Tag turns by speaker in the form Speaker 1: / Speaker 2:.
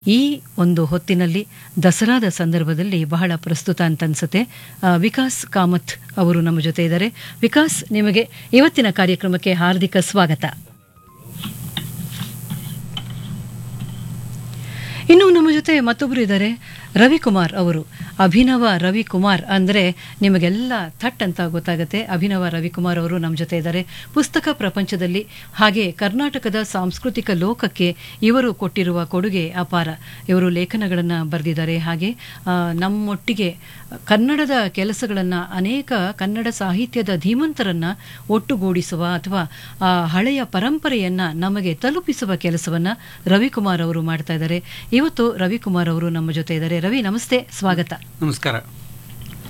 Speaker 1: ಈ ಒಂದು ಹೊತ್ತಿನಲ್ಲಿ ದಸರಾದ ಸಂದರ್ಭದಲ್ಲಿ ಬಹಳ ಪ್ರಸ್ತುತ ಅಂತ ಅನ್ಸುತ್ತೆ ಆ, ವಿಕಾಸ್ ಕಾಮತ್ ಅವರು ನಮ್ಮ ಜೊತೆ ಇದ್ದಾರೆ ವಿಕಾಸ್ ನಿಮಗೆ ಇವತ್ತಿನ ಕಾರ್ಯಕ್ರಮಕ್ಕೆ ಹಾರ್ದಿಕ ಸ್ವಾಗತ ಇನ್ನು ನಮ್ಮ ಜೊತೆ ಮತ್ತೊಬ್ಬರು ಇದ್ದಾರೆ ರವಿಕುಮಾರ್ ಅವರು ಅಭಿನವ ರವಿಕುಮಾರ್ ಅಂದರೆ ನಿಮಗೆಲ್ಲ ಥಟ್ ಅಂತ ಗೊತ್ತಾಗುತ್ತೆ ಅಭಿನವ ರವಿಕುಮಾರ್ ಅವರು ನಮ್ಮ ಜೊತೆ ಇದ್ದಾರೆ ಪುಸ್ತಕ ಪ್ರಪಂಚದಲ್ಲಿ ಹಾಗೆ ಕರ್ನಾಟಕದ ಸಾಂಸ್ಕೃತಿಕ ಲೋಕಕ್ಕೆ ಇವರು ಕೊಟ್ಟಿರುವ ಕೊಡುಗೆ ಅಪಾರ ಇವರು ಲೇಖನಗಳನ್ನು ಬರೆದಿದ್ದಾರೆ ಹಾಗೆ ಆ, ನಮ್ಮೊಟ್ಟಿಗೆ ಕನ್ನಡದ ಕೆಲಸಗಳನ್ನು ಅನೇಕ ಕನ್ನಡ ಸಾಹಿತ್ಯದ ಧೀಮಂತರನ್ನ ಒಟ್ಟುಗೂಡಿಸುವ ಅಥವಾ ಆ ಹಳೆಯ ಪರಂಪರೆಯನ್ನ ನಮಗೆ ತಲುಪಿಸುವ ಕೆಲಸವನ್ನ ರವಿಕುಮಾರ್ ಅವರು ಮಾಡ್ತಾ ಇದ್ದಾರೆ ಇವತ್ತು ರವಿಕುಮಾರ್ ಅವರು ನಮ್ಮ ಜೊತೆ ಇದ್ದಾರೆ ರವಿ ನಮಸ್ತೆ ಸ್ವಾಗತ
Speaker 2: ನಮಸ್ಕಾರ